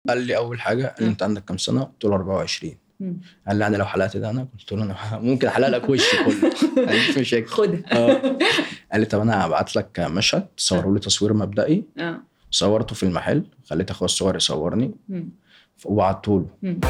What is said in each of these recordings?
قال لي اول حاجه قال لي آه. انت عندك كام سنه قلت له 24 مم. قال لي انا لو حلقت ده انا قلت له انا ممكن احلق لك وشي كله ما عنديش مشاكل خدها اه قال لي طب انا هبعت لك مشهد تصوره لي تصوير مبدئي اه صورته في المحل خليت اخويا الصغير يصورني مم. وبعته له مم.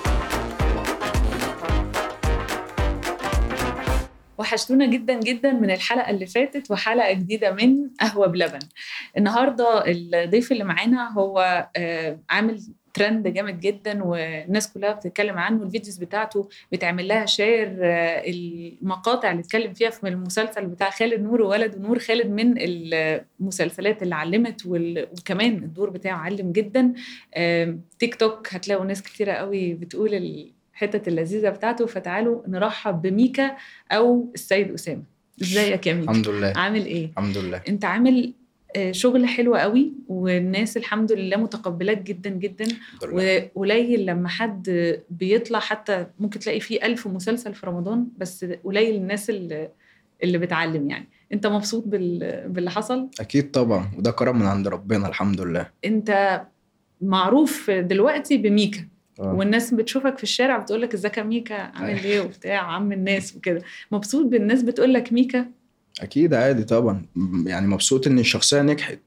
وحشتونا جدا جدا من الحلقه اللي فاتت وحلقه جديده من قهوه بلبن النهارده الضيف اللي معانا هو آه، عامل ترند جامد جدا والناس كلها بتتكلم عنه الفيديوز بتاعته بتعمل لها شير آه، المقاطع اللي اتكلم فيها في المسلسل بتاع خالد نور وولد نور خالد من المسلسلات اللي علمت وال- وكمان الدور بتاعه علم جدا آم، تيك توك هتلاقوا ناس كتيرة قوي بتقول الحتة اللذيذة بتاعته فتعالوا نرحب بميكا أو السيد أسامة ازيك يا ميكا الحمد لله عامل ايه الحمد لله انت عامل آه، شغل حلو قوي والناس الحمد لله متقبلاك جدا جدا الحمد لله وقليل لما حد بيطلع حتى ممكن تلاقي فيه ألف مسلسل في رمضان بس قليل الناس اللي, اللي بتعلم يعني انت مبسوط بال... باللي حصل اكيد طبعا وده كرم من عند ربنا الحمد لله انت معروف دلوقتي بميكا آه. والناس بتشوفك في الشارع بتقول لك ازيك يا ميكا عامل ايه وبتاع عم الناس وكده مبسوط بالناس بتقول لك ميكا اكيد عادي طبعا م- يعني مبسوط ان الشخصيه نجحت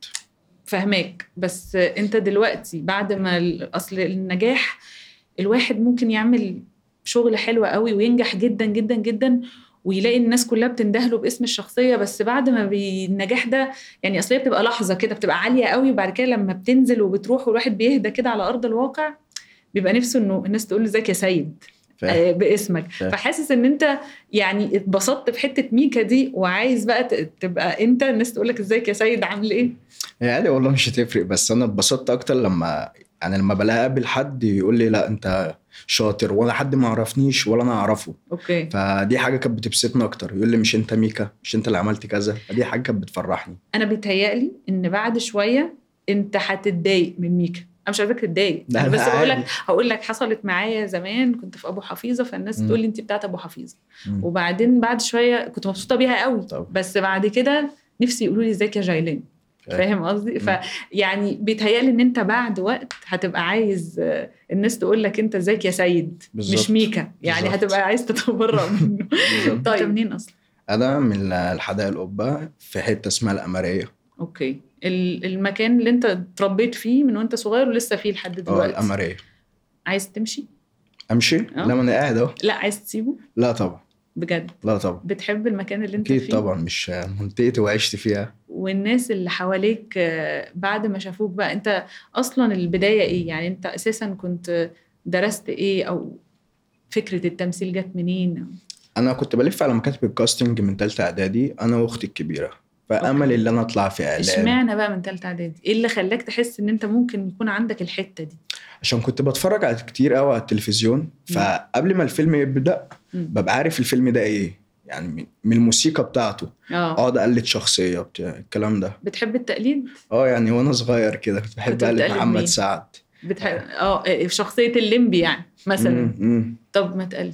فهماك بس انت دلوقتي بعد ما ال- اصل النجاح الواحد ممكن يعمل شغل حلو قوي وينجح جدا جدا جدا ويلاقي الناس كلها بتندهله باسم الشخصيه بس بعد ما بي- النجاح ده يعني اصل هي بتبقى لحظه كده بتبقى عاليه قوي وبعد كده لما بتنزل وبتروح والواحد بيهدى كده على ارض الواقع بيبقى نفسه انه الناس تقول له ازيك يا سيد فاهم آه، باسمك فاهم. فحاسس ان انت يعني اتبسطت في حته ميكا دي وعايز بقى ت- تبقى انت الناس تقول لك ازيك يا سيد عامل ايه هي عادي والله مش هتفرق بس انا اتبسطت اكتر لما يعني لما بلاقي قابل حد يقول لي لا انت شاطر ولا حد ما يعرفنيش ولا انا اعرفه اوكي فدي حاجه كانت بتبسطني اكتر يقول لي مش انت ميكا مش انت اللي عملت كذا فدي حاجه كانت بتفرحني انا بيتهيألي ان بعد شويه انت هتتضايق من ميكا انا مش عايزاك تتضايق لا، انا لا، بس هقول لك عادي. هقول لك حصلت معايا زمان كنت في ابو حفيظه فالناس مم. تقول لي انت بتاعت ابو حفيظه مم. وبعدين بعد شويه كنت مبسوطه بيها قوي طبعا. بس بعد كده نفسي يقولوا لي ازيك يا جايلين فاهم قصدي مم. فيعني بيتهيألي ان انت بعد وقت هتبقى عايز آه، الناس تقول لك انت ازيك يا سيد مش بالظبط. ميكا يعني بالظبط. هتبقى عايز تتبرأ منه بالظبط. طيب منين اصلا انا من الحدائق القبه في حته اسمها القمريه اوكي ال- المكان اللي انت اتربيت فيه من وانت صغير ولسه فيه لحد اه دلوقتي القمريه عايز تمشي امشي آه. لا ما انا قاعد اهو لا عايز تسيبه لا طبعا بجد لا طبعا بتحب المكان اللي انت اكيد فيه طبعا مش منطقتي وعشت فيها والناس اللي حواليك آه، بعد ما شافوك بقى انت اصلا البدايه ايه يعني انت اساسا كنت درست ايه او فكره التمثيل جت منين انا كنت بلف على مكاتب الكاستنج من تالتة اعدادي انا واختي الكبيره فامل أوكي. ان انا اطلع في اعلان اشمعنى بقى من ثالثه اعدادي ايه اللي خلاك تحس ان انت ممكن يكون عندك الحته دي عشان كنت بتفرج على كتير قوي على التلفزيون فقبل ما الفيلم يبدا مم. ببقى عارف الفيلم ده ايه يعني من- من الموسيقى بتاعته اه اقعد اقلد شخصيه بتاع الكلام ده بتحب التقليد اه يعني وانا صغير كده كنت بحب كنت اقلد بتقلد محمد مين؟ سعد بتحب اه في شخصيه الليمبي يعني مثلا مم، مم. طب ما تقلد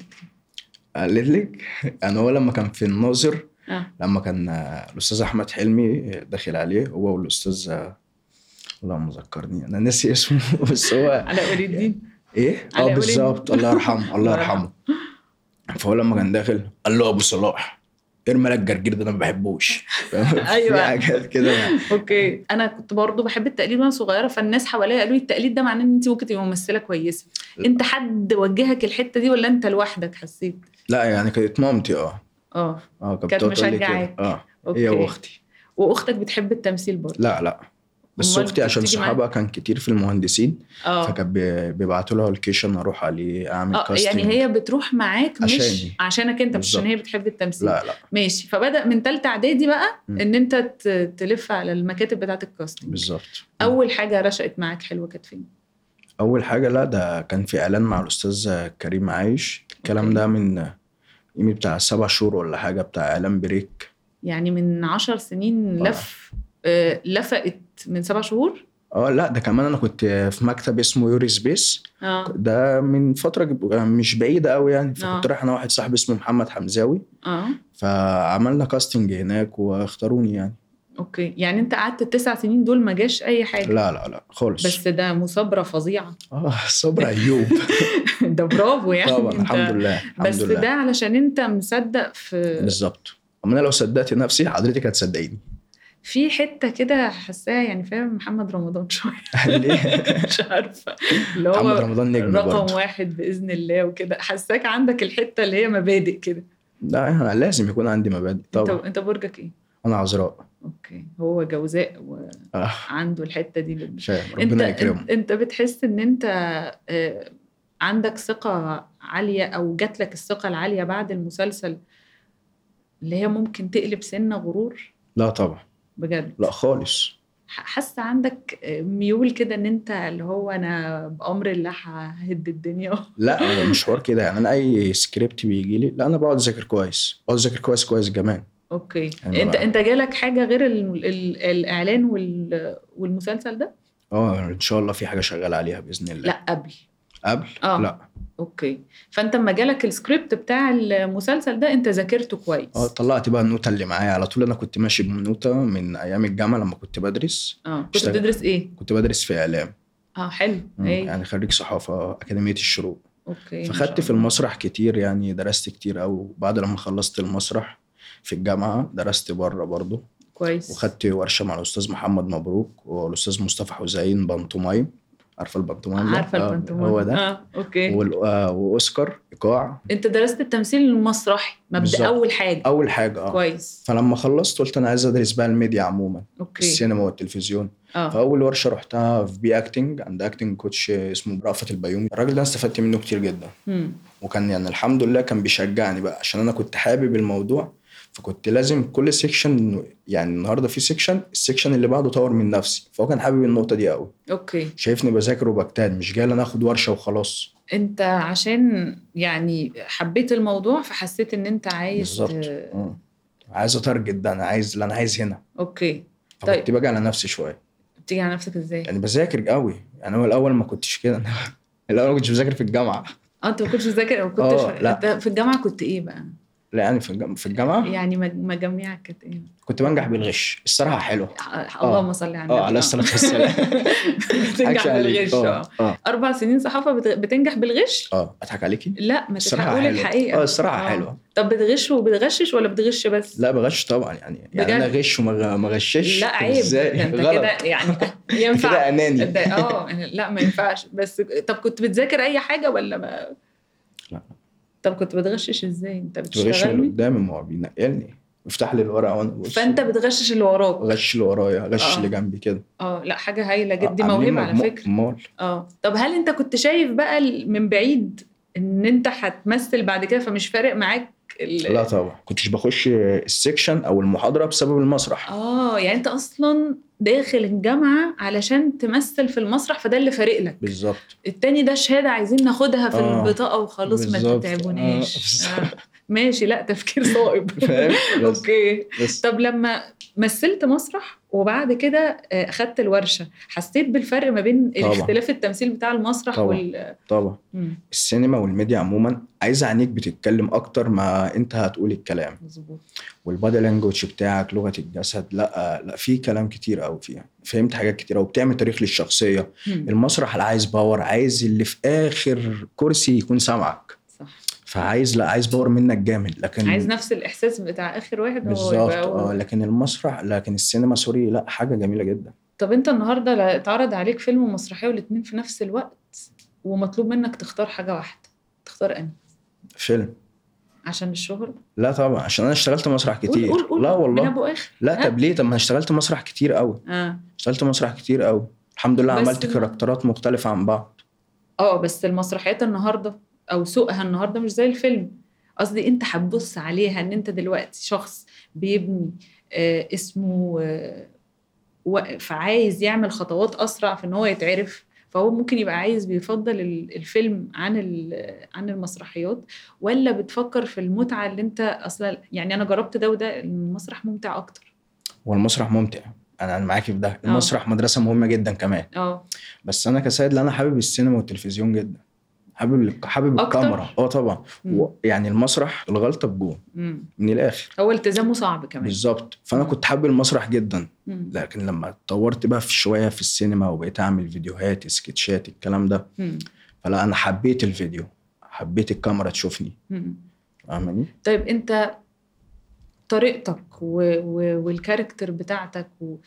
اقلد لك يعني هو لما كان في الناظر اه لما كان آه، الاستاذ احمد حلمي داخل عليه هو والاستاذ آه، اللهم ذكرني انا ناسي اسمه بس هو علاء ولي الدين ايه علاء اه ولي بالظبط الله يرحمه الله الله يرحمه فهو لما كان داخل قال له ابو صلاح ارمي لك الجرجير ده انا ما بحبوش فاهم؟ أيوة. في حاجات كده يعني. اوكي انا كنت برضو بحب التقليد وانا صغيره فالناس حواليا قالوا لي التقليد ده معناه ان انت ممكن تبقي ممثله كويسه انت حد وجهك الحته دي ولا انت لوحدك حسيت لا يعني كانت مامتي اه اه اه كانت كانت بتقعد تقول لي كده. مشجعاك. اه اوكي هي واختي واختك بتحب التمثيل برضو لا لا بس أمال اختي عشان بتيجي معاك؟ صحابها كان كتير في المهندسين اه فكان بي- بيبعتوا لها لوكيشن اروح عليه اعمل اه كاستنج يعني هي بتروح معاك مش عشاني. عشانك انت مش عشان بالظبط. هي بتحب التمثيل لا لا ماشي فبدا من ثالثه اعدادي بقى مم. ان انت ت- تلف على المكاتب بتاعه الكاستنج بالظبط اول حاجه رشقت معاك حلوه كانت فين اول حاجه لا ده كان في اعلان مع الاستاذ كريم عايش الكلام أوكي. ده من قيمة بتاع سبع شهور ولا حاجه بتاع اعلان بريك يعني من عشر سنين آه. لف آه، لفقت من سبع شهور اه لا ده كمان انا كنت في مكتب اسمه يوري سبيس اه ده من فتره جب- مش بعيده قوي يعني فكنت آه. رايح انا واحد صاحبي اسمه محمد حمزاوي اه فعملنا كاستنج هناك واختاروني يعني اوكي يعني انت قعدت التسع سنين دول ما جاش اي حاجه لا لا لا خالص بس ده مثابره فظيعه اه صبر ايوب ده برافو يعني طبعا انت- الحمد لله الحمد بس لله ده علشان انت مصدق في بالظبط اما انا لو صدقت نفسي حضرتك هتصدقيني في حته كده حاساها يعني فاهم محمد رمضان شويه ليه؟ مش عارفه اللي محمد هو رمضان نجم رقم برضه واحد باذن الله وكده حاساك عندك الحته اللي هي مبادئ كده لا أنا لازم يكون عندي مبادئ انت طبعا انت برجك ايه؟ انا عذراء اوكي هو جوزاء آه وعنده الحته دي اللي- مش عارف، انت ربنا يكرمه انت- انت بتحس ان انت آه، عندك ثقه عاليه او جات لك الثقه العاليه بعد المسلسل اللي هي ممكن تقلب سنه غرور لا طبعا بجد لا خالص ح- حاسه عندك ميول كده ان انت اللي هو انا بامر الله ههد الدنيا لا هو مش حوار كده يعني انا اي سكريبت بيجي لي لا انا بقعد اذاكر كويس بقعد اذاكر كويس كويس كمان اوكي يعني انت بقى- انت جالك حاجه غير ال ال الاعلان وال والمسلسل ده اه ان شاء الله في حاجه شغال عليها باذن الله لا قبل قبل اه لا اوكي فانت لما جالك السكريبت بتاع المسلسل ده انت ذاكرته كويس اه طلعت بقى النوتة اللي معايا على طول انا كنت ماشي بنوتة من ايام الجامعة لما كنت بدرس اه كنت اشتغل. بتدرس ايه كنت بدرس في اعلام اه حلو مم، ايه يعني خريج صحافة اكاديمية الشروق اوكي ما فخدت شاء في الله. المسرح كتير يعني درست كتير أوي بعد لما خلصت المسرح في الجامعة درست بره برضه كويس وخدت ورشة مع الأستاذ محمد مبروك والأستاذ مصطفى حسين بنطومايم عارفة البنطومايم ده؟ عارفه آه، البنتومان هو ده اه اوكي وال- آه، وأوسكار إيقاع انت درست التمثيل المسرحي مبدا بالظبط. اول حاجه أول حاجة اه كويس فلما خلصت قلت أنا عايز أدرس بقى الميديا عموما اوكي السينما والتلفزيون اه فاول ورشه رحتها في بي اكتنج عند اكتنج كوتش اسمه رأفت البيومي الراجل ده استفدت منه كتير جدا مم. وكان يعني الحمد لله كان بيشجعني بقى عشان انا كنت حابب الموضوع فكنت لازم كل سيكشن يعني النهارده في سيكشن السيكشن اللي بعده طور من نفسي فهو كان حابب النقطه دي قوي اوكي شايفني بذاكر وبجتهد مش جاي انا اخد ورشه وخلاص انت عشان يعني حبيت الموضوع فحسيت ان انت عايز بالظبط ت- مم. عايز اتارجت ده انا عايز اللي انا عايز هنا اوكي فكنت طيب. باجي على نفسي شويه بتيجي على نفسك ازاي؟ يعني بذاكر قوي يعني هو الاول ما كنتش كده الاول ما كنتش بذاكر في الجامعه اه انت ما كنتش بذاكر ما كنتش اه، لا. انت في الجامعه كنت ايه بقى؟ لا يعني في الجامعه, في الجامعة يعني مج- مجاميعك كانت ايه؟ كنت بنجح بالغش الصراحه حلوه ح- اللهم صل على اه على الصلاه والسلام بتنجح أضحكش عليك. بالغش اه اه اه اربع سنين صحافه بت- بتنجح بالغش؟ اه اضحك عليكي لا ما الصراحه تقول حلوه الحقيقه اه الصراحه حلوه طب بتغش وبتغشش ولا بتغش بس؟ لا بغش طبعا يعني يعني انا بجد؟ غش وما ما غشش لا طب عيب ازاي ده انت غلط كده يعني ينفع كده اناني ده- اه لا ما ينفعش بس طب كنت بتذاكر اي حاجه ولا ما لا. طب كنت بتغشش ازاي انت كنت بغش من اللي بتشتغلني قدامي ما هو بينقلني يفتح لي الورقه وانا ببص فانت بتغشش اللي وراك غش اللي ورايا غش اه. اللي جنبي كده اه لا حاجه هايله جدا دي عاملين موهبه على مجموع- فكره امال اه طب هل انت كنت شايف بقى ال- من بعيد ان انت هتمثل بعد كده فمش فارق معاك ال... لا طبعا كنتش بخش السكشن او المحاضره بسبب المسرح اه يعني انت اصلا داخل الجامعه علشان تمثل في المسرح فده اللي فارق لك بالظبط التاني ده شهاده عايزين ناخدها في آه، البطاقه وخلاص ما بالظبط. تتعبوناش آه، بالظبط. آه. ماشي لا تفكير صائب فاهم بس اوكي بس طب لما مثلت مسرح وبعد كده آه، اخدت الورشه حسيت بالفرق ما بين طبعا. اختلاف التمثيل بتاع المسرح طبعا. وال طبعا مم، السينما والميديا عموما عايزه عينيك بتتكلم اكتر ما انت هتقول الكلام مظبوط والبادي لانجوج بتاعك لغه الجسد لا لا في كلام كتير قوي فيها فهمت حاجات كتير قوي بتعمل تاريخ للشخصيه مم، المسرح اللي عايز باور عايز اللي في اخر كرسي يكون سامعك صح فعايز لا عايز باور منك جامد لكن عايز نفس الاحساس بتاع اخر واحد هو بالظبط يبقى هو. اه لكن المسرح لكن السينما سوري لا حاجه جميله جدا طب انت النهارده لا- اتعرض عليك فيلم ومسرحيه والاتنين في نفس الوقت ومطلوب منك تختار حاجه واحده تختار انهي فيلم عشان الشهرة لا طبعا عشان انا اشتغلت مسرح كتير قول قول قول لا من والله ابو اخر لا ها؟ طب ليه طب ما انا اشتغلت مسرح كتير قوي اه اشتغلت مسرح كتير قوي الحمد لله بس عملت ما- كاركترات مختلفه عن بعض اه بس المسرحيات النهارده او سوقها النهارده مش زي الفيلم قصدي انت هتبص عليها ان انت دلوقتي شخص بيبني آه اسمه آه و- فعايز يعمل خطوات اسرع في ان هو يتعرف فهو ممكن يبقى عايز بيفضل ال- الفيلم عن ال- عن المسرحيات ولا بتفكر في المتعه اللي انت اصلا يعني انا جربت ده وده المسرح ممتع اكتر هو المسرح ممتع انا انا معاكي في ده المسرح مدرسه مهمه جدا كمان اه بس انا كسيد لا انا حابب السينما والتلفزيون جدا حابب حابب أكتر؟ الكاميرا اه طبعا مم. و- يعني المسرح الغلطه بجون مم. من الاخر هو التزامه صعب كمان بالظبط فانا كنت حابب المسرح جدا مم. لكن لما اتطورت بقى في شويه في السينما وبقيت اعمل فيديوهات سكتشات الكلام ده مم. فلا انا حبيت الفيديو حبيت الكاميرا تشوفني مم. فاهماني طيب انت طريقتك و... و... والكاركتر بتاعتك و...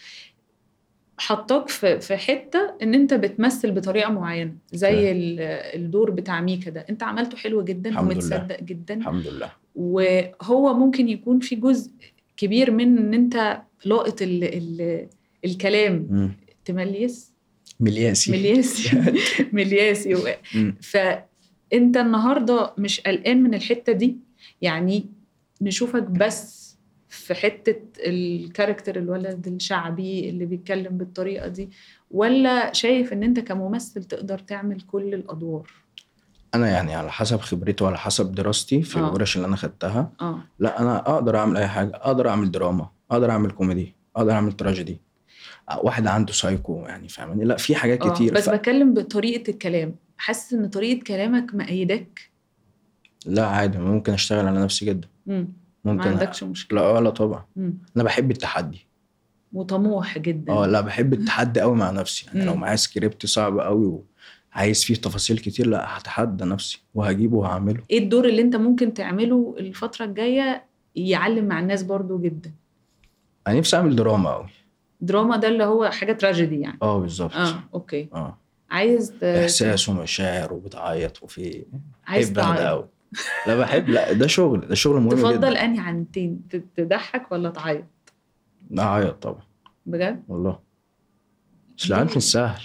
حطاك في في حته ان انت بتمثل بطريقه معينه زي فاهم. ال- الدور بتاع ميكا ده انت عملته حلو جدا الحمد لله. ومتصدق جدا الحمد لله وهو ممكن يكون في جزء كبير من ان انت لاقط ال... ال... الكلام مم. تمليس ملياسي ملياسي ملياسي و... مم. فانت النهارده مش قلقان من الحته دي يعني نشوفك بس في حته الكاركتر الولد الشعبي اللي بيتكلم بالطريقه دي ولا شايف ان انت كممثل تقدر تعمل كل الادوار انا يعني على حسب خبرتي وعلى حسب دراستي في آه. الورش اللي انا خدتها اه لا انا اقدر اعمل اي حاجه اقدر اعمل دراما اقدر اعمل كوميدي اقدر اعمل تراجيدي واحد عنده سايكو يعني فاهماني لا في حاجات آه. كتير بس ف... بتكلم بطريقه الكلام حاسس ان طريقه كلامك مأيدك لا عادي ممكن اشتغل على نفسي جدا مم. ما ممكن عندكش مشكله لا آه، لا طبعا مم. انا بحب التحدي وطموح جدا اه لا بحب التحدي قوي مع نفسي يعني لو مم. معايا سكريبت صعب قوي وعايز فيه تفاصيل كتير لا هتحدى نفسي وهجيبه وهعمله ايه الدور اللي انت ممكن تعمله الفتره الجايه يعلم مع الناس برضو جدا انا نفسي اعمل دراما قوي دراما ده اللي هو حاجه تراجيدي يعني اه بالظبط اه اوكي اه عايز ت- احساس ومشاعر وبتعيط وفي عايز بحب انا ده تعيط قوي لا بحب لا ده شغل ده شغل مهم تفضل جدا انهي عن التاني ت- تضحك ولا تعيط لا عيط طبعا بجد والله بس العيط مش سهل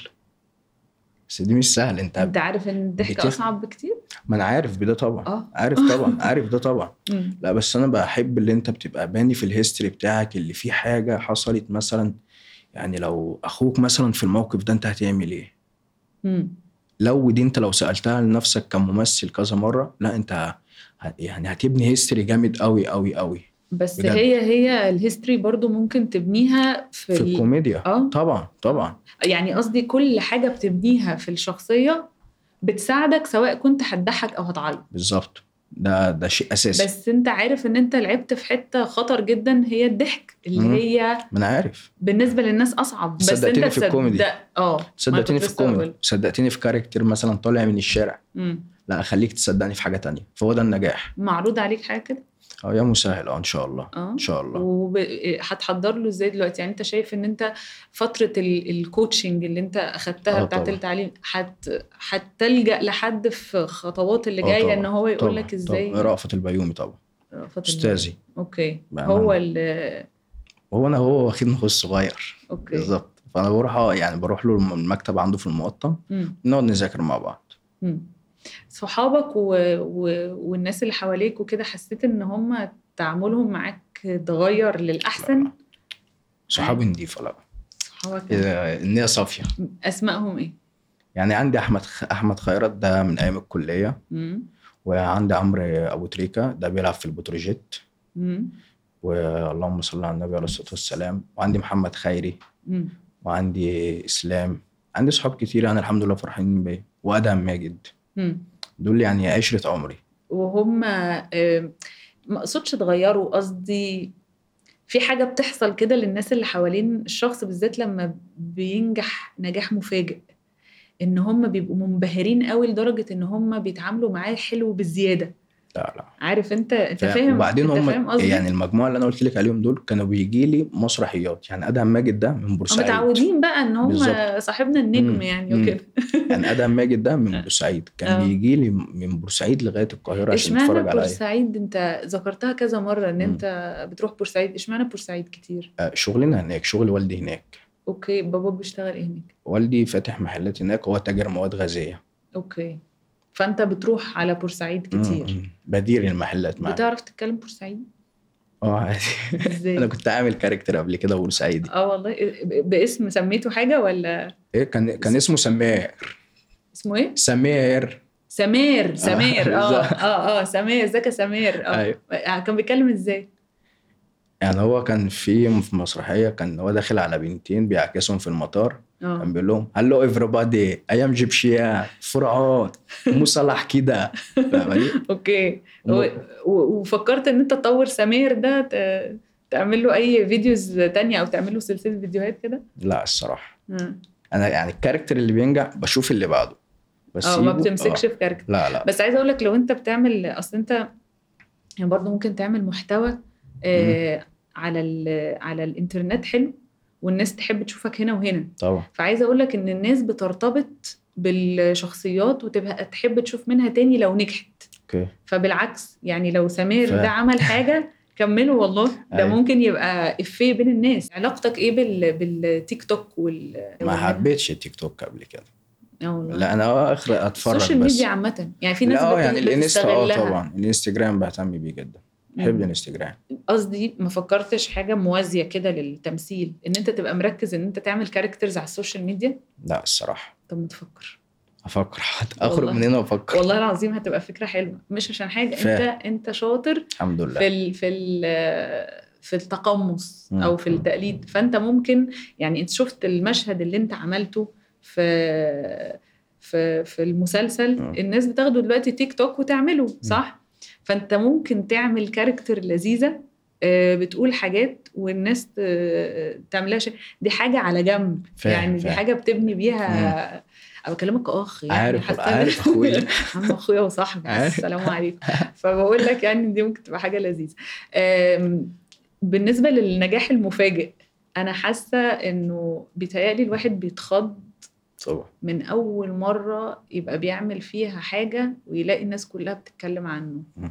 بس دي مش سهل انت انت عارف ان الضحك بتف- اصعب بكتير ما انا عارف بده طبعا اه عارف طبعا عارف ده طبعا مم. لا بس انا بحب اللي انت بتبقى باني في الهيستوري بتاعك اللي فيه حاجه حصلت مثلا يعني لو اخوك مثلا في الموقف ده انت هتعمل ايه مم. لو دي انت لو سالتها لنفسك كممثل كذا مره لا انت ه- يعني هتبني هيستوري جامد قوي قوي قوي بس بجد. هي هي الهيستوري برضو ممكن تبنيها في, في ال... الكوميديا اه طبعا طبعا يعني قصدي كل حاجه بتبنيها في الشخصيه بتساعدك سواء كنت هتضحك او هتعيط بالظبط ده ده شيء اساسي بس انت عارف ان انت لعبت في حته خطر جدا هي الضحك اللي مم. هي ما انا عارف بالنسبه للناس اصعب بس صدقتني انت في الكوميدي. تصدق- اه ما صدقتني كنت في لسه الكوميدي هقول. صدقتني في كاركتر مثلا طالع من الشارع مم. لا اخليك تصدقني في حاجه تانية فهو ده النجاح معروض عليك حاجه كده اه يا مسهل اه ان شاء الله اه ان شاء الله وهتحضر له ازاي دلوقتي يعني انت شايف ان انت فتره ال- الكوتشنج اللي انت اخدتها آه بتاعت طبعا. التعليم هت هتلجا لحد في خطوات اللي آه جايه طبعا. ان هو يقول طبعا لك ازاي طبعا. رأفت البيومي طبعا رأفت استاذي اوكي بأمانة. هو اللي هو انا هو واخدني اخو الصغير اوكي بالظبط فانا بروح اه يعني بروح له المكتب عنده في المقطم مم. نقعد نذاكر مع بعض مم. صحابك و... و... والناس اللي حواليك وكده حسيت ان هم تعاملهم معاك اتغير للاحسن صحابي نضيفه لا صحابك إيه، النية صافيه اسمائهم ايه يعني عندي احمد خ... احمد خيرت ده من ايام الكليه مم. وعندي عمرو ابو تريكه ده بيلعب في البتروجيت مم. واللهم صل على النبي عليه الصلاه والسلام وعندي محمد خيري مم. وعندي اسلام عندي صحاب كتير يعني الحمد لله فرحانين بيا وادهم ماجد مم. دول يعني عشره عمري وهم آه، ما اقصدش اتغيروا قصدي في حاجة بتحصل كده للناس اللي حوالين الشخص بالذات لما بينجح نجاح مفاجئ ان هم بيبقوا منبهرين قوي لدرجة ان هم بيتعاملوا معاه حلو بالزيادة لا لا عارف انت انت فاهم. فاهم وبعدين انت هم فاهم قصدي يعني المجموعه اللي انا قلت لك عليهم دول كانوا بيجي لي مسرحيات يعني ادهم ماجد ده من هم بورسعيد متعودين بقى ان هم بالظبط. صاحبنا النجم مم. يعني مم. وكده يعني ادهم ماجد ده من بورسعيد كان آه. بيجي لي من بورسعيد لغايه القاهره عشان اشمعنى يتفرج عليا بورسعيد انت ذكرتها كذا مرة ان مم. انت بتروح بورسعيد اشمعنى بورسعيد كتير آه، شغلنا هناك شغل والدي هناك اوكي بابا بيشتغل ايه هناك والدي فاتح محلات هناك هو تاجر مواد غازيه اوكي فانت بتروح على بورسعيد كتير مم. بدير المحلات معاه بتعرف تتكلم بورسعيدي اه عادي ازاي انا كنت عامل كاركتر قبل كده بورسعيدي اه والله ب- باسم سميته حاجه ولا ايه كان كان اسمه سمير اسمه ايه سمير سمير سمير اه بالظبط. اه اه سمير ازيك يا سمير اه ايوه كان بيتكلم ازاي يعني هو كان في في مسرحيه كان هو داخل على بنتين بيعكسهم في المطار اه كان بيقول لهم هلو ايفريبادي ايام جيبشيا فرعون مو صلاح كده فاهماني؟ اوكي م- و... و... وفكرت ان انت تطور سمير ده ت... تعمل له اي فيديوز تانية او تعمل له سلسله فيديوهات كده لا الصراحه اه انا يعني الكاركتر اللي بينجح بشوف اللي بعده بس آه، ما بتمسكش في كاركتر لا لا بس عايزه اقول لك لو انت بتعمل اصل انت يعني برضه ممكن تعمل محتوى آه على ال... على الانترنت حلو والناس تحب تشوفك هنا وهنا طبعا فعايزه اقول لك ان الناس بترتبط بالشخصيات وتبقى تحب تشوف منها تاني لو نجحت اوكي فبالعكس يعني لو سمير فاهم. ده عمل حاجه كملوا والله ده أيوة. ممكن يبقى افيه بين الناس علاقتك ايه بال... بالتيك توك وال ما حبيتش التيك توك قبل كده اه والله. لا انا اخر اتفرج السوشيال بس ميديا عامه يعني في ناس لا آه، بت- يعني الانستا اه بتستغلها. طبعا الانستجرام بهتم بيه جدا بحب مم. الانستجرام قصدي ما فكرتش حاجه موازيه كده للتمثيل ان انت تبقى مركز ان انت تعمل كاركترز على السوشيال ميديا لا الصراحه طب ما تفكر افكر اخرج والله. من هنا وافكر والله العظيم هتبقى فكره حلوه مش عشان حاجه فاهم. انت انت شاطر الحمد في لله ال في ال في التقمص مم. او في التقليد فانت ممكن يعني انت شفت المشهد اللي انت عملته في في في المسلسل مم. الناس بتاخده دلوقتي تيك توك وتعمله صح فانت ممكن تعمل كاركتر لذيذه آه، بتقول حاجات والناس ت- تعملها شيء دي حاجه على جنب فاهم، يعني دي فاهم. حاجه بتبني بيها انا بكلمك كاخ يعني عارف حتى عارف اخويا عم اخويا وصاحبي عارف. السلام عليكم فبقول لك يعني دي ممكن تبقى حاجه لذيذه أم، بالنسبه للنجاح المفاجئ انا حاسه انه بيتهيألي الواحد بيتخض طبعا من اول مره يبقى بيعمل فيها حاجه ويلاقي الناس كلها بتتكلم عنه مم.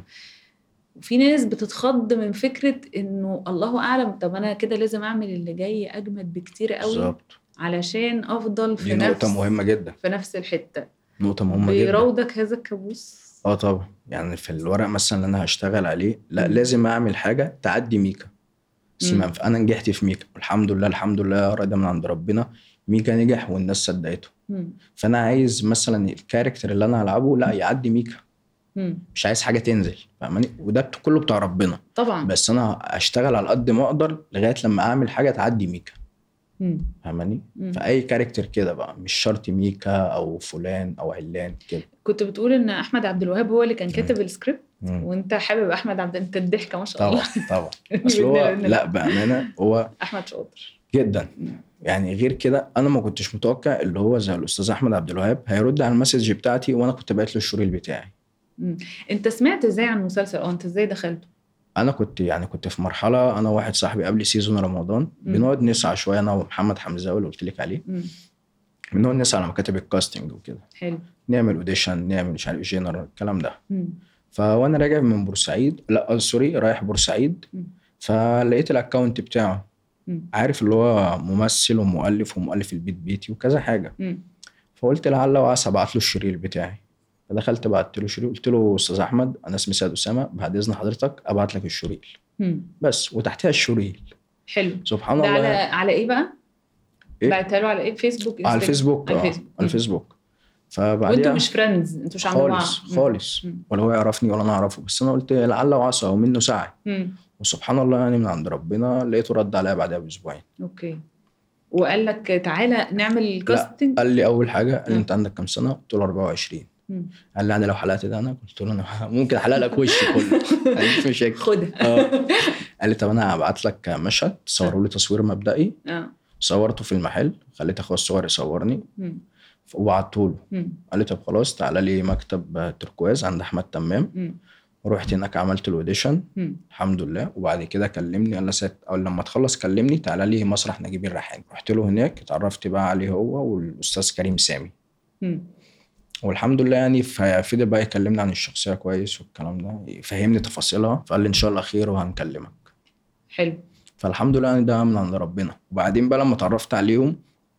وفي ناس بتتخض من فكره انه الله اعلم طب انا كده لازم اعمل اللي جاي اجمد بكتير قوي بالظبط علشان افضل في دي نفس نقطه مهمه جدا في نفس الحته نقطه مهمه جدا بيراودك هذا الكابوس اه طبعا يعني في الورق مثلا اللي انا هشتغل عليه لا مم. لازم اعمل حاجه تعدي ميكا بس مم. ما ينفع- انا نجحت في ميكا والحمد لله الحمد لله راضي من عند ربنا ميكا نجح والناس صدقته مم. فانا عايز مثلا الكاركتر اللي انا هلعبه لا يعدي ميكا مم. مش عايز حاجه تنزل فاهماني وده بت- كله بتاع ربنا طبعا بس انا اشتغل على قد ما اقدر لغايه لما اعمل حاجه تعدي ميكا مم. فاهماني مم. فاي كاركتر كده بقى مش شرط ميكا او فلان او علان كده كنت بتقول ان احمد عبد الوهاب هو اللي كان كاتب السكريبت مم. وانت حابب احمد عبد انت الضحكه ما شاء الله طبعا طبعا اصل هو بإذن الله. لا بامانه هو احمد شاطر جدا يعني غير كده انا ما كنتش متوقع اللي هو زي الاستاذ احمد عبد الوهاب هيرد على المسج بتاعتي وانا كنت باعت له الشريط بتاعي مم. انت سمعت ازاي عن المسلسل اه انت ازاي دخلته انا كنت يعني كنت في مرحله انا واحد صاحبي قبل سيزون رمضان بنقعد نسعى شويه انا ومحمد حمزاوي اللي قلت لك عليه مم. بنقعد نسعى على مكاتب الكاستنج وكده حلو نعمل اوديشن نعمل مش عارف جنرال الكلام ده مم. فوانا راجع من بورسعيد لا آه، سوري رايح بورسعيد مم. فلقيت الاكونت بتاعه مم. عارف اللي هو ممثل ومؤلف ومؤلف البيت بيتي وكذا حاجه مم. فقلت لعل وعسى ابعت له الشرير بتاعي فدخلت بعت له شرير قلت له استاذ احمد انا اسمي سيد اسامه بعد اذن حضرتك ابعت لك الشرير مم. بس وتحتها الشرير حلو سبحان ده على الله على ايه بقى؟ إيه؟ بعتها له على ايه فيسبوك على إنستجرام؟ الفيسبوك على اه الفيسبوك على الفيسبوك فبعديها وانتوا مش فريندز انتوا مش عند بعض خالص مم. خالص مم. ولا هو يعرفني ولا انا اعرفه بس انا قلت لعل وعسى ومنه سعي مم. وسبحان الله يعني من عند ربنا لقيته رد عليا بعدها باسبوعين اوكي وقال لك تعالى نعمل كاستنج قال لي اول حاجه قال لي مم. انت عندك كام سنه؟ قلت له 24 مم. قال لي انا لو حلقت ده انا قلت له انا ممكن احلق لك وشي كله ما عنديش مشاكل خدها اه قال لي طب انا هبعت لك مشهد تصوره لي تصوير مبدئي اه صورته في المحل خليت اخويا الصغير يصورني مم. وبعته له مم. قال لي طب خلاص تعالى لي مكتب تركواز عند احمد تمام مم. رحت هناك عملت الاوديشن مم. الحمد لله وبعد كده كلمني قال لي سات او لما تخلص كلمني تعالى لي مسرح نجيب الريحاني رحت له هناك اتعرفت بقى عليه هو والاستاذ كريم سامي مم. والحمد لله يعني ففضل بقى يكلمني عن الشخصيه كويس والكلام ده يفهمني تفاصيلها فقال لي ان شاء الله خير وهنكلمك حلو فالحمد لله يعني ده من عند ربنا وبعدين بقى لما اتعرفت عليهم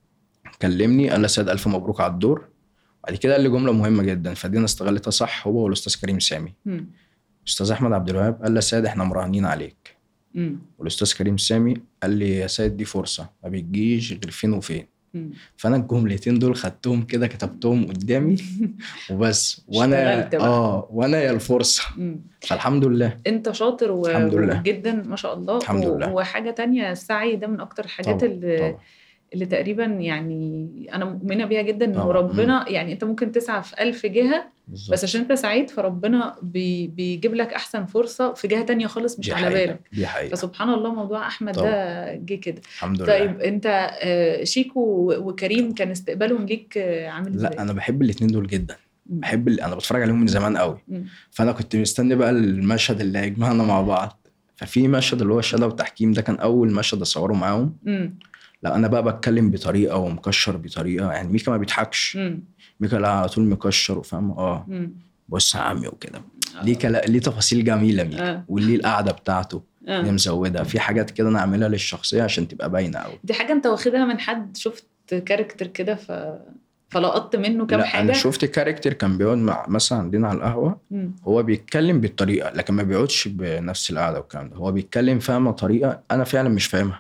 كلمني قال لي يا سيد الف مبروك على الدور بعد كده قال لي جمله مهمه جدا فدي انا استغلتها صح هو والاستاذ كريم سامي مم. استاذ احمد عبد الوهاب قال لي يا سيد احنا مراهنين عليك مم. والاستاذ كريم سامي قال لي يا سيد دي فرصه ما بتجيش غير فين وفين مم. فانا الجملتين دول خدتهم كده كتبتهم قدامي وبس وانا اشتغلت بقى. اه وانا يا الفرصه مم. فالحمد لله انت شاطر و... الحمد لله. جدا ما شاء الله الحمد و... لله. وحاجه تانية السعي ده من اكتر الحاجات طبعا اللي طبعا اللي تقريبا يعني انا مؤمنه بيها جدا انه طبعا. ربنا يعني انت ممكن تسعى في ألف جهه بالظبط. بس عشان انت سعيد فربنا بي... بيجيب لك احسن فرصه في جهه تانية خالص مش دي على حقيقة. بالك دي حقيقه فسبحان الله موضوع احمد ده جه كده الحمد لله طيب انت آه، شيكو وكريم كان استقبالهم ليك آه، عامل ازاي؟ لا انا بحب الاثنين دول جدا مم. بحب ال... انا بتفرج عليهم من زمان قوي مم. فانا كنت مستني بقى المشهد اللي هيجمعنا مع بعض ففي مشهد اللي هو الشهاده والتحكيم ده كان اول مشهد اصوره معاهم مم. لا انا بقى بتكلم بطريقه ومكشر بطريقه يعني ميكا ما بيضحكش مم. ميكا لا على طول مكشر وفاهم اه مم. بص يا عمي وكده ليه كلا... ليه تفاصيل جميله ميكا آه. وليه القعده بتاعته اللي آه. مزودها في حاجات كده انا اعملها للشخصيه عشان تبقى باينه قوي دي حاجه انت واخدها من حد شفت كاركتر كده ف فلقطت منه كام لا حاجه انا شفت كاركتر كان بيقعد مع مثلا عندنا على القهوه مم. هو بيتكلم بالطريقه لكن ما بيقعدش بنفس القعده والكلام ده هو بيتكلم فاهمه طريقه انا فعلا مش فاهمها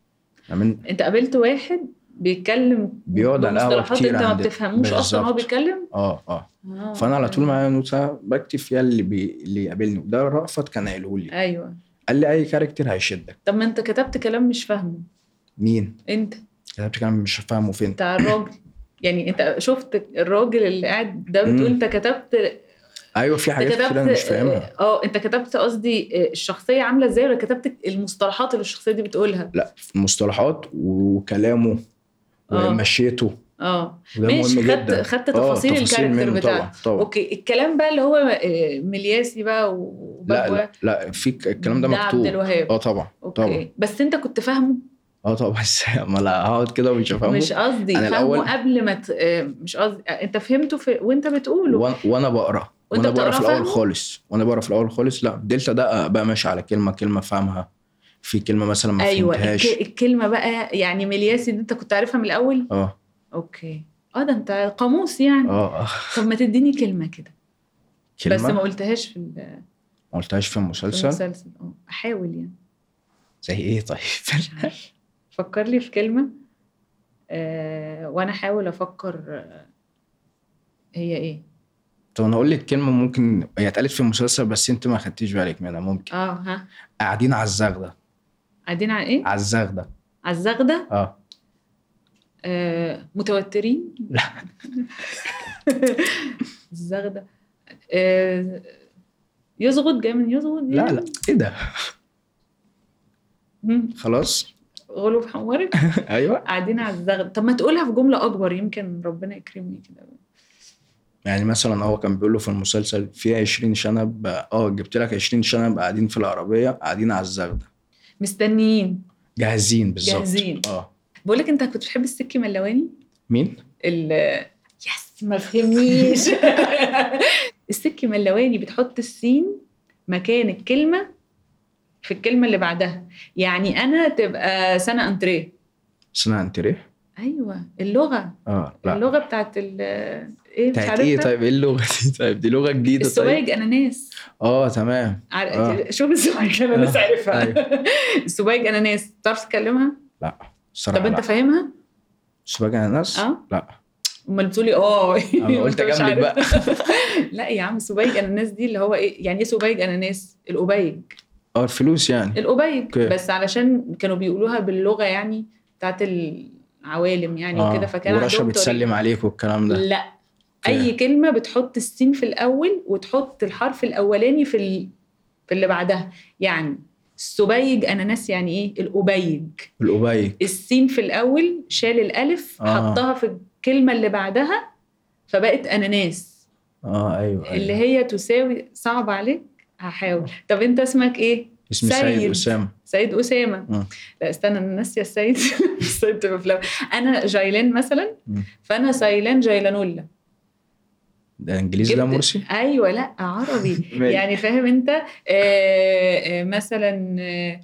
من انت قابلت واحد بيتكلم بيقعد على القهوة بمصطلحات كتير انت ما عندنا. بتفهموش اصلا هو بالظبط. بيتكلم اه اه آه. فانا على طول معايا نوتة بكتب فيها اللي بي... اللي يقابلني وده رأفت كان قايله لي ايوه قال لي اي كاركتر هيشدك طب ما انت كتبت كلام مش فاهمه مين انت كتبت كلام مش فاهمه فين بتاع الراجل يعني انت شفت الراجل اللي قاعد ده بتقول مم. انت كتبت ايوه في انت حاجات كتير انا مش فاهمها اه انت كتبت قصدي الشخصيه عامله ازاي ولا كتبت المصطلحات اللي الشخصيه دي بتقولها لا في المصطلحات وكلامه آه. ومشيته اه وده ماشي مهم خدت جدا خدت آه، تفاصيل الكاركتر منه بتاعته طبعا طبعا اوكي الكلام بقى اللي هو آه، ملياسي بقى لا وبابا لا لا في ك- الكلام ده ده عبد مكتوب الوهاب اه طبعا اوكي طبعا بس انت كنت فاهمه اه طبعا ازاي ما لا هقعد كده ومش هفهمه مش قصدي أنا فاهمه الأول- قبل ما ت... آه، مش قصدي آه، انت فهمته في... وانت بتقوله وأنا- وانا بقرا وأنت وانا بقرا في بتقرا الاول فاهمه؟ خالص وانا بقرا في الاول خالص لا دلتا ده بقى ماشي على كلمه كلمه فاهمها في كلمه مثلا ما ايوه فهمتهاش الك... الكلمه بقى يعني ملياسي دي انت كنت عارفها من الاول اه اوكي اه ده انت قاموس يعني اه اه طب ما تديني كلمه كده كلمه بس ما قلتهاش في ال- ما قلتهاش في في المسلسل المسلسل اه احاول يعني زي ايه طيب مش عارفة. فكر لي في كلمه آه وانا احاول افكر آه، هي ايه طب انا اقول لك كلمه ممكن هي اتقالت في المسلسل بس انت ما خدتيش بالك منها ممكن اه ها قاعدين على الزغده قاعدين على ايه على الزغده على الزغده اه آه متوترين لا الزغده آه يزغد جاي من يزغد لا يعني؟ لا ايه ده مم. خلاص غلو حمارك ايوه قاعدين على الزغد طب ما تقولها في جمله اكبر يمكن ربنا يكرمني كده يعني مثلا هو كان بيقول له في المسلسل في 20 شنب اه جبت لك 20 شنب قاعدين في العربيه قاعدين على الزغده مستنيين جاهزين بالظبط جاهزين. اه بقول لك انت كنت بتحب السكي ملواني مين؟ ال يس ما فهمنيش السكي ملواني بتحط السين مكان الكلمه في الكلمه اللي بعدها يعني انا تبقى سنه انتريه سنة انتريه؟ ايوه اللغه اه لا اللغه بتاعت ال ايه مش بتاعت ايه عارفه طيب ايه اللغه دي طيب دي لغه جديده طيب السوايج اناناس اه تمام عار... آه. شوف السوايج اناناس آه، عارفها أيوة. السوايج اناناس تعرف تتكلمها لا الصراحه طب انت لا فاهمها سباج اناناس؟ اه لا امال بتقولي اه أنا قلت وأنت مش أجاملك عارف. بقى. لا يا عم سوبايج اناناس دي اللي هو ايه يعني ايه سوبايج اناناس الأبيج اه الفلوس يعني الأبيج أوكي. بس علشان كانوا بيقولوها باللغه يعني بتاعت العوالم يعني اه وكده فكان ورشا عندهم بتسلم طريقة. عليك والكلام ده لا أوكي. اي كلمه بتحط السين في الاول وتحط الحرف الاولاني في ال... في اللي بعدها يعني السبيج اناناس يعني ايه الأبيج الأبيج السين في الاول شال الالف آه. حطها في الكلمه اللي بعدها فبقت اناناس اه ايوه, أيوة. اللي هي تساوي صعب عليك هحاول طب انت اسمك ايه اسمي سيد سيد. اسامه سيد اسامه مم. لا استنى انا ناسيه السيد السيد تبقى في الأول. انا جايلان مثلا مم. فانا سايلان جايلانولا ده انجليزي ده جبت- مرسي ايوه لا عربي ماشي. يعني فاهم انت آه آه مثلا آه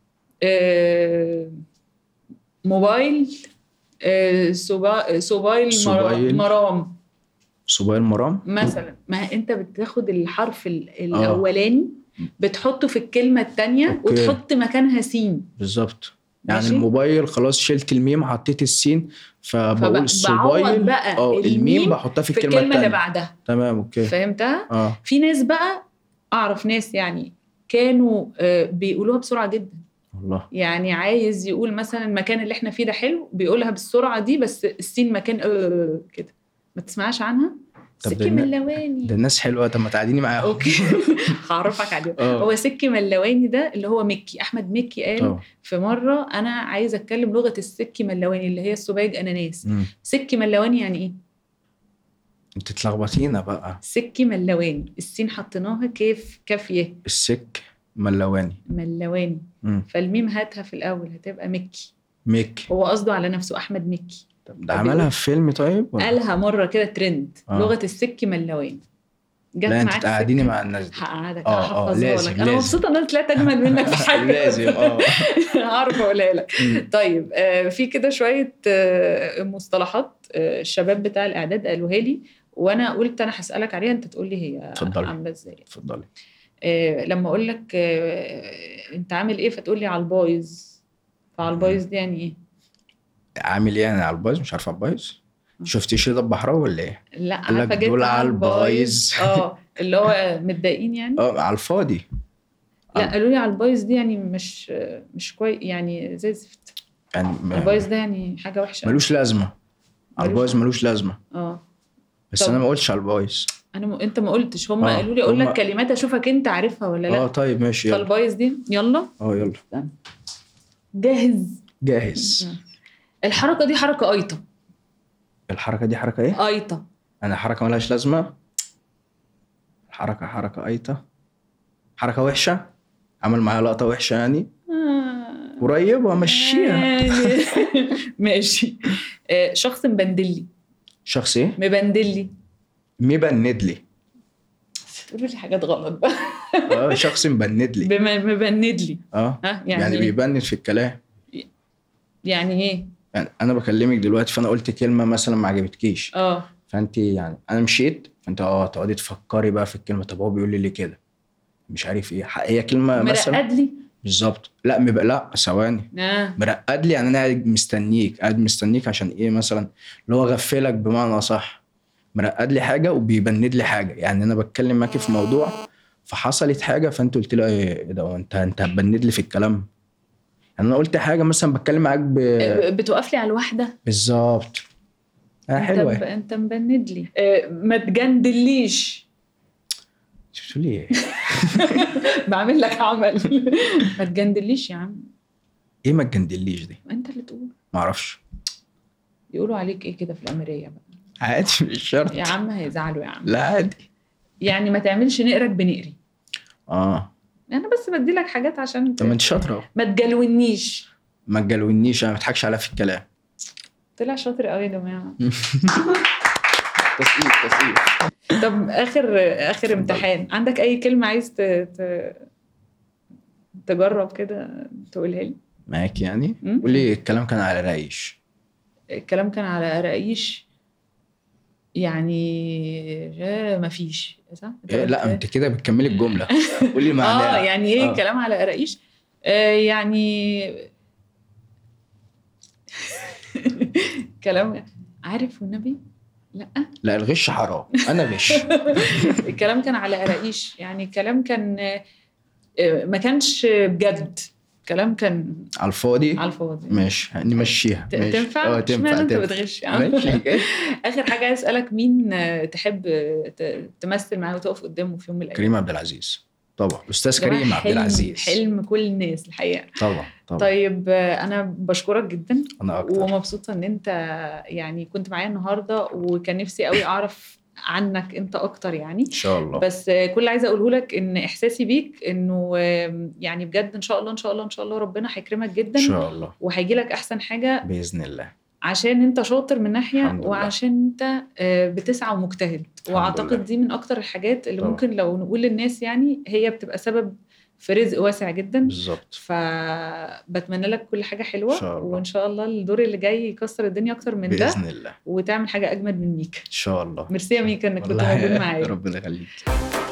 آه موبايل آه سوبا- سوبايل مرا- سوبايل. مرام صبايا المرام مثلا ما انت بتاخد الحرف ال- الاولاني بتحطه في الكلمه الثانيه أوكي. وتحط مكانها سين بالظبط يعني ماشي؟ الموبايل خلاص شلت الميم حطيت السين فبقول فبعوض السوبايل بقى اه الميم الميم بحطها في في الكلمه الكلمه اللي الثانيه بعدها تمام اوكي فهمتها اه في ناس بقى اعرف ناس يعني كانوا آه، بيقولوها بسرعه جدا والله يعني عايز يقول مثلا المكان اللي احنا فيه ده حلو بيقولها بالسرعه دي بس السين مكان آه، كده ما تسمعش عنها طب سكي ده- ملواني ده الناس حلوه طب ما تعاديني معاهم اوكي هعرفك عليه اه هو سكي ملواني ده اللي هو مكي احمد مكي قال اه في مره انا عايزه اتكلم لغه السكي ملواني اللي هي السبايج اناناس مم. سكي ملواني يعني ايه انت تلخبطينا بقى سكي ملواني السين حطيناها كيف كافيه السك ملواني ملواني مم. فالميم هاتها في الاول هتبقى مكي ميك هو قصده على نفسه احمد مكي طب ده طب عملها بيقول- في فيلم طيب ولا؟ قالها مره كده ترند آه. لغه السك ملواني جت لا انت معاك تقعديني سكة؟ مع الناس دي هقعدك آه، آه، هحفظها لازم، لك انا لازم. مبسوطه ان انا طلعت اجمل منك في حاجه لازم اه هعرف اقولها لك مم. طيب آه، في كده شويه آه، مصطلحات آه، الشباب بتاع الاعداد قالوها لي وانا قلت انا هسالك عليها انت تقول لي هي اتفضلي. عامله ازاي اتفضلي آه، لما اقول لك آه، انت عامل ايه فتقول لي على البايظ فعلى البايظ دي يعني ايه عامل ايه يعني على البايظ مش عارف على البايظ شفتي شيء بحراء ولا ايه؟ لا قال لك عارفه جبت دول على على البايظ. اه اللي هو متضايقين يعني اه على الفاضي لا قالوا لي على البايظ دي يعني مش مش كويس يعني زي الزفت يعني ما- البايظ ده يعني حاجه وحشه ملوش لازمه على ملوش- البايظ ملوش لازمه اه بس طب. انا ما قلتش على البايظ انا م... انت ما قلتش هم آه، قالوا لي اقول هم- لك كلمات اشوفك انت عارفها ولا اه لا طيب ماشي يلا فالبايظ دي يلا اه يلا جاهز جاهز الحركه دي حركه ايطه الحركه دي حركه ايه؟ ايطه انا حركه ملهاش لازمه حركه حركه ايته حركه وحشه عمل معايا لقطه وحشه يعني آه. قريبه مشيها يعني- ماشي آه، شخص مبندلي شخص ايه؟ مبندلي مبند لي تقولوا لي حاجات غلط بقى اه شخص مبند لي بم- مبند لي اه ها يعني, يعني بيبند في الكلام يعني ايه يعني انا بكلمك دلوقتي فانا قلت كلمه مثلا ما عجبتكيش اه فانت يعني انا مشيت فانت اه تقعدي تفكري بقى في الكلمه طب هو بيقول لي ليه كده مش عارف ايه هي كلمه مثلا مرقد لي بالظبط لا مبقى لا ثواني اه مرقد لي يعني انا قاعد مستنيك قاعد مستنيك عشان ايه مثلا اللي هو غفلك بمعنى صح مرقد لي حاجه وبيبند لي حاجه يعني انا بتكلم معاكي في موضوع فحصلت حاجه فانت قلت لي ايه إيه ده هو انت انت هتبند لي في الكلام يعني انا قلت حاجه مثلا بتكلم معاك ب... بتوقف لي على الواحده بالظبط آه انت حلوه ب... انت مبند لي آه، ما تجندليش انت بتقولي ايه؟ بعمل لك عمل ما تجندليش يا عم ايه ما تجندليش دي؟ ما انت اللي تقول ما اعرفش يقولوا عليك ايه كده في الامريه بقى عادي مش شرط يا عم هيزعلوا يا عم لا عادي يعني ما تعملش نقرك بنقري اه انا بس بدي لك حاجات عشان ت- طب ما انت شاطره اهو. ما تجلونيش ما تجلونيش انا ما بضحكش عليها في الكلام طلع شاطر قوي يا جماعه تسقيف تسقيف طب اخر اخر امتحان عندك اي كلمه عايز ت... ت... تجرب كده تقولها لي معاك يعني مم. قولي الكلام كان على رايش الكلام كان على رقيش يعني آه، مفيش صح أنت إيه قلت لا إيه؟ انت كده بتكملي الجمله قولي معناها اه يعني ايه آه. كلام على قراقيش آه يعني كلام عارف والنبي لا لا الغش حرام انا غش الكلام كان على قراقيش يعني الكلام كان آه، آه، ما كانش بجد كلام كان على الفاضي على الفاضي ماشي نمشيها ت- ماشي. تنفع اه تنفع اشمعنى انت تنفع. بتغش يا عم ماشي اخر حاجه عايز اسالك مين آه، تحب آه، ت- تمثل معاه وتقف قدامه في يوم من الايام كريم عبد العزيز طبعا استاذ جماعة كريم عبد حلم- العزيز حلم كل الناس الحقيقه طبعا طبعا طيب آه، انا بشكرك جدا انا اكتر ومبسوطه ان انت يعني كنت معايا النهارده وكان نفسي قوي اعرف عنك انت اكتر يعني ان شاء الله بس آه، كل اللي عايزه اقوله لك ان احساسي بيك انه آم، يعني بجد ان شاء الله ان شاء الله ان شاء الله ربنا هيكرمك ان جدا شاء الله وهيجي لك احسن حاجه باذن الله عشان انت شاطر من ناحيه الحمد لله. وعشان انت آه، بتسعى ومجتهد لله. واعتقد دي من اكتر الحاجات اللي طبعا. ممكن لو نقول للناس يعني هي بتبقى سبب في رزق واسع جدا بالظبط فبتمنى لك كل حاجه حلوه إن شاء الله. وان شاء الله الدور اللي جاي يكسر الدنيا اكتر من ده باذن الله وتعمل حاجه اجمد من ميكا ان شاء الله ميرسي يا ميكا انك كنت والله موجود معايا ربنا يخليك